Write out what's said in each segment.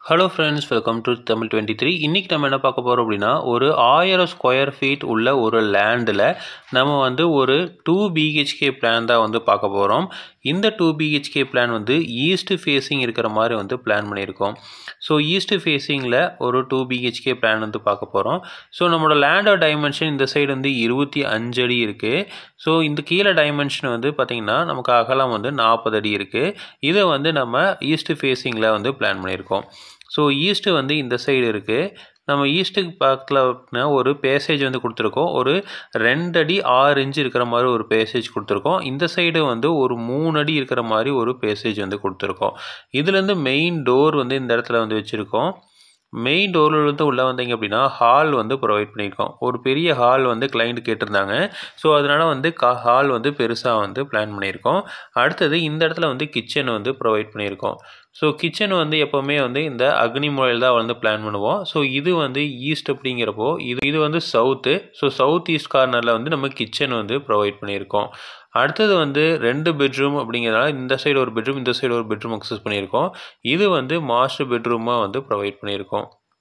hello friends welcome to Tamil twenty three இன்றைக்கி நம்ம என்ன பார்க்க போகிறோம் அப்படின்னா ஒரு ஆயிரம் ஸ்கொயர் ஃபீட் உள்ள ஒரு லேண்டில் நம்ம வந்து ஒரு டூ பிஹெச்கே பிளான் தான் வந்து பார்க்க போகிறோம் இந்த டூ பிஹெச்கே பிளான் வந்து ஈஸ்ட் ஃபேஸிங் இருக்கிற மாதிரி வந்து பிளான் பண்ணியிருக்கோம் ஸோ ஈஸ்ட் ஃபேஸிங்கில் ஒரு டூ பிஹெச்கே பிளான் வந்து பார்க்க போகிறோம் ஸோ நம்மளோட லேண்டோட டைமென்ஷன் இந்த சைடு வந்து இருபத்தி அஞ்சு அடி இருக்குது ஸோ இந்த கீழே டைமென்ஷன் வந்து பார்த்திங்கன்னா நமக்கு அகலம் வந்து நாற்பது அடி இருக்குது இதை வந்து நம்ம ஈஸ்ட் ஃபேஸிங்கில் வந்து பிளான் பண்ணியிருக்கோம் ஸோ ஈஸ்ட்டு வந்து இந்த சைடு இருக்குது நம்ம ஈஸ்ட்டுக்கு பக்கத்தில் ஒரு பேசேஜ் வந்து கொடுத்துருக்கோம் ஒரு ரெண்டு அடி ஆறு இன்ச்சு இருக்கிற மாதிரி ஒரு பேசேஜ் கொடுத்துருக்கோம் இந்த சைடு வந்து ஒரு மூணு அடி இருக்கிற மாதிரி ஒரு பேசேஜ் வந்து கொடுத்துருக்கோம் இதுலேருந்து மெயின் டோர் வந்து இந்த இடத்துல வந்து வச்சுருக்கோம் மெயின் டோர்லேருந்து உள்ளே வந்தீங்க அப்படின்னா ஹால் வந்து ப்ரொவைட் பண்ணியிருக்கோம் ஒரு பெரிய ஹால் வந்து கிளைண்ட் கேட்டிருந்தாங்க ஸோ அதனால் வந்து கா ஹால் வந்து பெருசாக வந்து பிளான் பண்ணியிருக்கோம் அடுத்தது இந்த இடத்துல வந்து கிச்சன் வந்து ப்ரொவைட் பண்ணியிருக்கோம் ஸோ கிச்சன் வந்து எப்போவுமே வந்து இந்த அக்னி முறையில் தான் வந்து பிளான் பண்ணுவோம் ஸோ இது வந்து ஈஸ்ட் அப்படிங்கிறப்போ இது இது வந்து சவுத்து ஸோ சவுத் ஈஸ்ட் கார்னரில் வந்து நம்ம கிச்சன் வந்து ப்ரொவைட் பண்ணியிருக்கோம் அடுத்தது வந்து ரெண்டு பெட்ரூம் அப்படிங்கிறதுனால இந்த சைடு ஒரு பெட்ரூம் இந்த சைடு ஒரு பெட்ரூம் அக்சஸ் பண்ணியிருக்கோம் இது வந்து மாஸ்டர் பெட்ரூமாக வந்து ப்ரொவைட் பண்ணியிருக்கோம்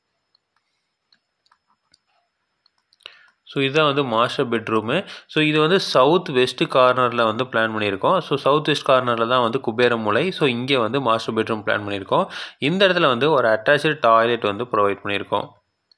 ஸோ இதுதான் வந்து மாஸ்டர் பெட்ரூமு ஸோ இது வந்து சவுத் வெஸ்ட் கார்னரில் வந்து பிளான் பண்ணியிருக்கோம் ஸோ சவுத் வெஸ்ட் கார்னரில் தான் வந்து குபேர மூலை ஸோ இங்கே வந்து மாஸ்டர் பெட்ரூம் பிளான் பண்ணியிருக்கோம் இந்த இடத்துல வந்து ஒரு அட்டாச்சு டாய்லெட் வந்து ப்ரொவைட் பண்ணியிருக்கோம்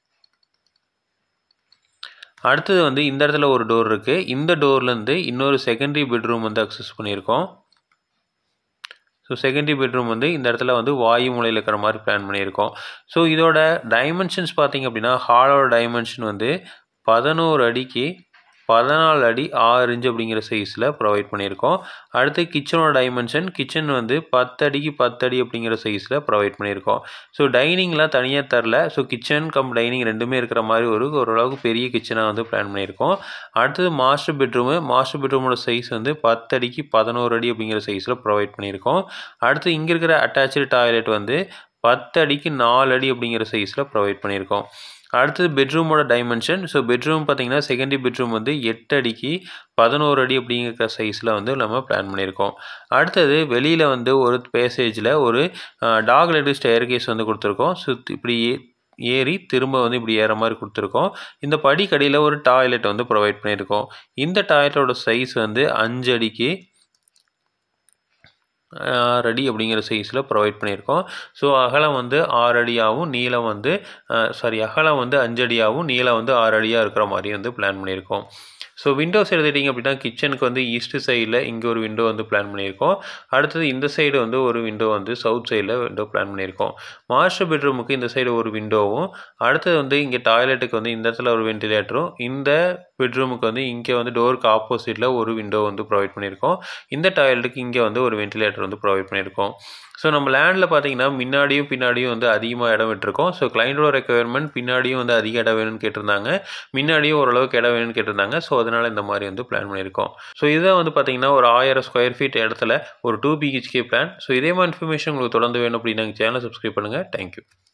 அடுத்தது வந்து இந்த இடத்துல ஒரு டோர் இருக்குது இந்த டோர்லேருந்து இன்னொரு செகண்டரி பெட்ரூம் வந்து அக்சஸ் பண்ணியிருக்கோம் ஸோ செகண்டரி பெட்ரூம் வந்து இந்த இடத்துல வந்து வாயு மூலையில் இருக்கிற மாதிரி பிளான் பண்ணியிருக்கோம் ஸோ இதோட டைமென்ஷன்ஸ் பார்த்திங்க அப்படின்னா ஹாலோட டைமென்ஷன் வந்து பதினோரு அடிக்கு பதினாலு அடி ஆறு இன்ச்சு அப்படிங்கிற சைஸில் ப்ரொவைட் பண்ணியிருக்கோம் அடுத்து கிச்சனோட டைமென்ஷன் கிச்சன் வந்து பத்து அடிக்கு பத்து அடி அப்படிங்கிற சைஸில் ப்ரொவைட் பண்ணியிருக்கோம் ஸோ டைனிங்லாம் தனியாக தரல ஸோ கிச்சன் கம் டைனிங் ரெண்டுமே இருக்கிற மாதிரி ஒரு ஓரளவுக்கு பெரிய கிச்சனாக வந்து பிளான் பண்ணியிருக்கோம் அடுத்தது மாஸ்டர் பெட்ரூமு மாஸ்டர் பெட்ரூமோட சைஸ் வந்து பத்து அடிக்கு பதினோரு அடி அப்படிங்கிற சைஸில் ப்ரொவைட் பண்ணியிருக்கோம் அடுத்து இங்கே இருக்கிற அட்டாச்சு டாய்லெட் வந்து பத்து அடிக்கு நாலு அடி அப்படிங்கிற சைஸில் ப்ரொவைட் பண்ணியிருக்கோம் அடுத்தது பெட்ரூமோட டைமென்ஷன் ஸோ பெட்ரூம் பார்த்திங்கன்னா செகண்டரி பெட்ரூம் வந்து எட்டு அடிக்கு பதினோரு அடி அப்படிங்கிற சைஸில் வந்து நம்ம பிளான் பண்ணியிருக்கோம் அடுத்தது வெளியில் வந்து ஒரு பேசேஜில் ஒரு டாக் லெட்டு ஸ்டேர் கேஸ் வந்து கொடுத்துருக்கோம் ஸோ இப்படி ஏறி திரும்ப வந்து இப்படி ஏற மாதிரி கொடுத்துருக்கோம் இந்த படிக்கடியில் ஒரு டாய்லெட் வந்து ப்ரொவைட் பண்ணியிருக்கோம் இந்த டாய்லெட்டோட சைஸ் வந்து அஞ்சு அடிக்கு ஆறு அடி அப்படிங்கிற சைஸில் ப்ரொவைட் பண்ணியிருக்கோம் ஸோ அகலம் வந்து ஆறு அடியாகவும் நீளம் வந்து சாரி அகலம் வந்து அஞ்சு அடியாகவும் நீளம் வந்து ஆறு அடியாக இருக்கிற மாதிரி வந்து பிளான் பண்ணியிருக்கோம் ஸோ விண்டோஸ் எடுத்துட்டிங்க அப்படின்னா கிச்சனுக்கு வந்து ஈஸ்ட் சைடில் இங்கே ஒரு விண்டோ வந்து பிளான் பண்ணியிருக்கோம் அடுத்தது இந்த சைடு வந்து ஒரு விண்டோ வந்து சவுத் சைடில் விண்டோ பிளான் பண்ணியிருக்கோம் மாஸ்டர் பெட்ரூமுக்கு இந்த சைடு ஒரு விண்டோவும் அடுத்தது வந்து இங்கே டாய்லெட்டுக்கு வந்து இந்த இடத்துல ஒரு வென்டிலேட்டரும் இந்த பெட்ரூமுக்கு வந்து இங்கே வந்து டோருக்கு ஆப்போசிட்டில் ஒரு விண்டோ வந்து ப்ரொவைட் பண்ணியிருக்கோம் இந்த டாய்லெட்டுக்கு இங்கே வந்து ஒரு வென்டிலேட்டர் வந்து ப்ரொவைட் பண்ணியிருக்கோம் ஸோ நம்ம லேண்டில் பார்த்தீங்கன்னா முன்னாடியும் பின்னாடியும் வந்து அதிகமாக இடம் விட்டுருக்கோம் ஸோ கிளைண்டோட ரெக்குயர்மெண்ட் பின்னாடியும் வந்து அதிக இடம் வேணும்னு கேட்டிருந்தாங்க முன்னாடியும் ஓரளவுக்கு இடம் வேணும்னு கேட்டிருந்தாங்க ஸோ அதனால் இந்த மாதிரி வந்து பிளான் பண்ணியிருக்கோம் ஸோ இதுதான் வந்து பார்த்தீங்கன்னா ஒரு ஆயிரம் ஸ்கொயர் ஃபீட் இடத்துல ஒரு டூ பிஹெச்கே பிளான் ஸோ இதே மாதிரி இன்ஃபர்மேஷன் உங்களுக்கு தொடர்ந்து வேணும் அப்படின்னா சேனல் சப்ஸ்கிரைப் பண்ணுங்கள் தேங்க்யூ